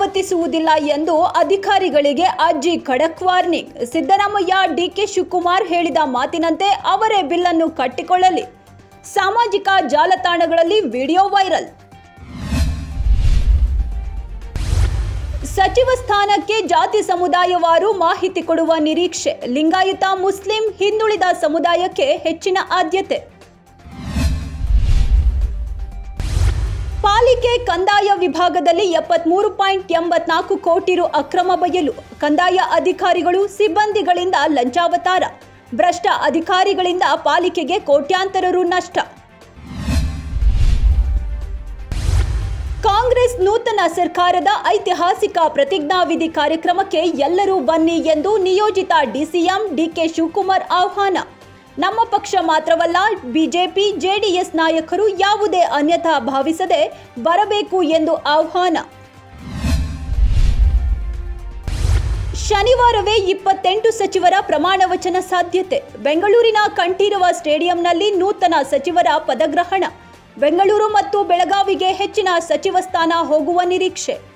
ಪಾವತಿಸುವುದಿಲ್ಲ ಎಂದು ಅಧಿಕಾರಿಗಳಿಗೆ ಅಜ್ಜಿ ಖಡಕ್ ವಾರ್ನಿಂಗ್ ಸಿದ್ದರಾಮಯ್ಯ ಡಿಕೆ ಶಿವಕುಮಾರ್ ಹೇಳಿದ ಮಾತಿನಂತೆ ಅವರೇ ಬಿಲ್ಲನ್ನು ಕಟ್ಟಿಕೊಳ್ಳಲಿ ಸಾಮಾಜಿಕ ಜಾಲತಾಣಗಳಲ್ಲಿ ವಿಡಿಯೋ ವೈರಲ್ ಸಚಿವ ಸ್ಥಾನಕ್ಕೆ ಜಾತಿ ಸಮುದಾಯವಾರು ಮಾಹಿತಿ ಕೊಡುವ ನಿರೀಕ್ಷೆ ಲಿಂಗಾಯತ ಮುಸ್ಲಿಂ ಹಿಂದುಳಿದ ಸಮುದಾಯಕ್ಕೆ ಹೆಚ್ಚಿನ ಆದ್ಯತೆ ಪಾಲಿಕೆ ಕಂದಾಯ ವಿಭಾಗದಲ್ಲಿ ಎಪ್ಪತ್ಮೂರು ಪಾಯಿಂಟ್ ಎಂಬತ್ನಾಲ್ಕು ಕೋಟಿ ರು ಅಕ್ರಮ ಬಯಲು ಕಂದಾಯ ಅಧಿಕಾರಿಗಳು ಸಿಬ್ಬಂದಿಗಳಿಂದ ಲಂಚಾವತಾರ ಭ್ರಷ್ಟ ಅಧಿಕಾರಿಗಳಿಂದ ಪಾಲಿಕೆಗೆ ಕೋಟ್ಯಾಂತರ ರು ನಷ್ಟ ಕಾಂಗ್ರೆಸ್ ನೂತನ ಸರ್ಕಾರದ ಐತಿಹಾಸಿಕ ಪ್ರತಿಜ್ಞಾವಿಧಿ ಕಾರ್ಯಕ್ರಮಕ್ಕೆ ಎಲ್ಲರೂ ಬನ್ನಿ ಎಂದು ನಿಯೋಜಿತ ಡಿಸಿಎಂ ಡಿಕೆ ಶಿವಕುಮಾರ್ ಆಹ್ವಾನ ನಮ್ಮ ಪಕ್ಷ ಮಾತ್ರವಲ್ಲ ಬಿಜೆಪಿ ಜೆಡಿಎಸ್ ನಾಯಕರು ಯಾವುದೇ ಅನ್ಯಥಾ ಭಾವಿಸದೆ ಬರಬೇಕು ಎಂದು ಆಹ್ವಾನ ಶನಿವಾರವೇ ಇಪ್ಪತ್ತೆಂಟು ಸಚಿವರ ಪ್ರಮಾಣ ವಚನ ಸಾಧ್ಯತೆ ಬೆಂಗಳೂರಿನ ಕಂಠೀರವ ಸ್ಟೇಡಿಯಂನಲ್ಲಿ ನೂತನ ಸಚಿವರ ಪದಗ್ರಹಣ ಬೆಂಗಳೂರು ಮತ್ತು ಬೆಳಗಾವಿಗೆ ಹೆಚ್ಚಿನ ಸಚಿವ ಸ್ಥಾನ ಹೋಗುವ ನಿರೀಕ್ಷೆ